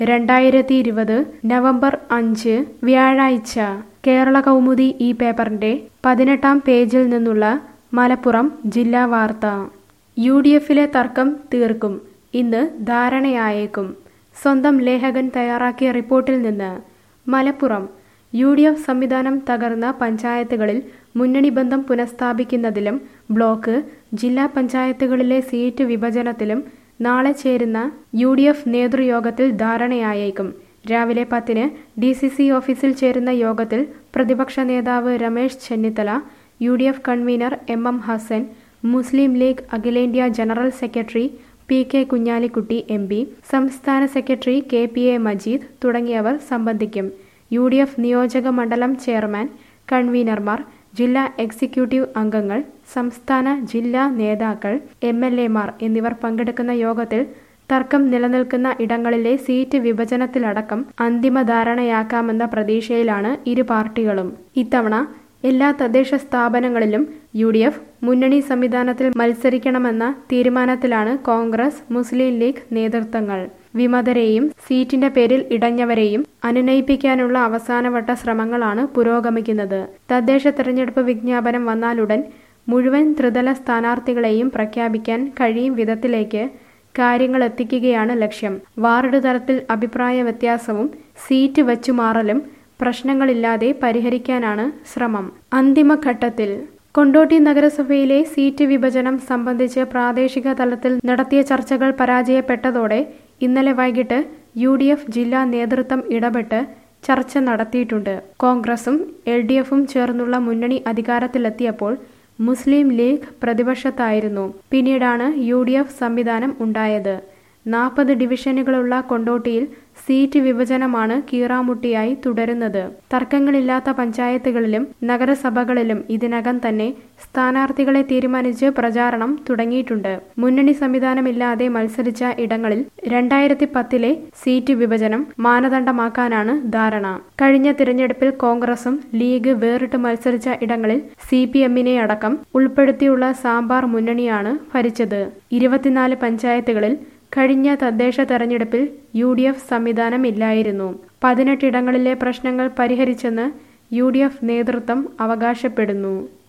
രണ്ടായിരത്തി ഇരുപത് നവംബർ അഞ്ച് വ്യാഴാഴ്ച കേരള കൗമുദി ഈ പേപ്പറിന്റെ പതിനെട്ടാം പേജിൽ നിന്നുള്ള മലപ്പുറം ജില്ലാ വാർത്ത യു ഡി എഫിലെ തർക്കം തീർക്കും ഇന്ന് ധാരണയായേക്കും സ്വന്തം ലേഖകൻ തയ്യാറാക്കിയ റിപ്പോർട്ടിൽ നിന്ന് മലപ്പുറം യു ഡി എഫ് സംവിധാനം തകർന്ന പഞ്ചായത്തുകളിൽ മുന്നണി ബന്ധം പുനഃസ്ഥാപിക്കുന്നതിലും ബ്ലോക്ക് ജില്ലാ പഞ്ചായത്തുകളിലെ സീറ്റ് വിഭജനത്തിലും നാളെ ചേരുന്ന യു ഡി എഫ് നേതൃയോഗത്തിൽ ധാരണയായേക്കും രാവിലെ പത്തിന് ഡി സി സി ഓഫീസിൽ ചേരുന്ന യോഗത്തിൽ പ്രതിപക്ഷ നേതാവ് Ramesh Chennithala U D F convener M M Hassan Muslim League അഖിലേന്ത്യാ general secretary P K Kunhalikutty M P സംസ്ഥാന secretary K P A Majeed തുടങ്ങിയവർ സംബന്ധിക്കും യു ഡി എഫ് നിയോജക മണ്ഡലം ചെയർമാൻ കൺവീനർമാർ ജില്ലാ എക്സിക്യൂട്ടീവ് അംഗങ്ങൾ സംസ്ഥാന ജില്ലാ നേതാക്കൾ എം എൽ എമാർ എന്നിവർ പങ്കെടുക്കുന്ന യോഗത്തിൽ തർക്കം നിലനിൽക്കുന്ന ഇടങ്ങളിലെ സീറ്റ് വിഭജനത്തിലടക്കം അന്തിമ ധാരണയാക്കാമെന്ന പ്രതീക്ഷയിലാണ് ഇരു പാർട്ടികളും ഇത്തവണ എല്ലാ തദ്ദേശ സ്ഥാപനങ്ങളിലും യു ഡി എഫ് മുന്നണി സംവിധാനത്തിൽ മത്സരിക്കണമെന്ന തീരുമാനത്തിലാണ് കോൺഗ്രസ് മുസ്ലിം ലീഗ് നേതൃത്വങ്ങൾ വിമതരെയും സീറ്റിന്റെ പേരിൽ ഇടഞ്ഞവരെയും അനുനയിപ്പിക്കാനുള്ള അവസാനവട്ട ശ്രമങ്ങളാണ് പുരോഗമിക്കുന്നത് തദ്ദേശ തെരഞ്ഞെടുപ്പ് വിജ്ഞാപനം വന്നാലുടൻ മുഴുവൻ ത്രിതല സ്ഥാനാർത്ഥികളെയും പ്രഖ്യാപിക്കാൻ കഴിയും വിധത്തിലേക്ക് കാര്യങ്ങൾ എത്തിക്കുകയാണ് ലക്ഷ്യം വാർഡ് തലത്തിൽ അഭിപ്രായ വ്യത്യാസവും സീറ്റ് വച്ചുമാറലും പ്രശ്നങ്ങളില്ലാതെ പരിഹരിക്കാനാണ് ശ്രമം അന്തിമഘട്ടത്തിൽ കൊണ്ടോട്ടി നഗരസഭയിലെ സീറ്റ് വിഭജനം സംബന്ധിച്ച് പ്രാദേശിക തലത്തിൽ നടത്തിയ ചർച്ചകൾ പരാജയപ്പെട്ടതോടെ ഇന്നലെ വൈകിട്ട് യു ഡി എഫ് ജില്ലാ നേതൃത്വം ഇടപെട്ട് ചർച്ച നടത്തിയിട്ടുണ്ട് കോൺഗ്രസും എൽ ഡി എഫും ചേർന്നുള്ള മുന്നണി അധികാരത്തിലെത്തിയപ്പോൾ മുസ്ലിം ലീഗ് പ്രതിപക്ഷത്തായിരുന്നു പിന്നീടാണ് യു ഡി എഫ് സംവിധാനം ഉണ്ടായത് നാൽപ്പത് ഡിവിഷനുകളുള്ള കൊണ്ടോട്ടിയിൽ സീറ്റ് വിഭജനമാണ് കീറാമുട്ടിയായി തുടരുന്നത് തർക്കങ്ങളില്ലാത്ത പഞ്ചായത്തുകളിലും നഗരസഭകളിലും ഇതിനകം തന്നെ സ്ഥാനാർത്ഥികളെ തീരുമാനിച്ച് പ്രചാരണം തുടങ്ങിയിട്ടുണ്ട് മുന്നണി സംവിധാനമില്ലാതെ മത്സരിച്ച ഇടങ്ങളിൽ രണ്ടായിരത്തി പത്തിലെ സീറ്റ് വിഭജനം മാനദണ്ഡമാക്കാനാണ് ധാരണ കഴിഞ്ഞ തിരഞ്ഞെടുപ്പിൽ കോൺഗ്രസും ലീഗ് വേറിട്ട് മത്സരിച്ച ഇടങ്ങളിൽ സി പി എമ്മിനെ അടക്കം ഉൾപ്പെടുത്തിയുള്ള സാമ്പാർ മുന്നണിയാണ് ഭരിച്ചത് ഇരുപത്തിനാല് പഞ്ചായത്തുകളിൽ കഴിഞ്ഞ തദ്ദേശ തെരഞ്ഞെടുപ്പിൽ യു ഡി എഫ് സംവിധാനമില്ലായിരുന്നു പതിനെട്ടിടങ്ങളിലെ പ്രശ്നങ്ങൾ പരിഹരിച്ചെന്ന് യു ഡി എഫ് നേതൃത്വം അവകാശപ്പെടുന്നു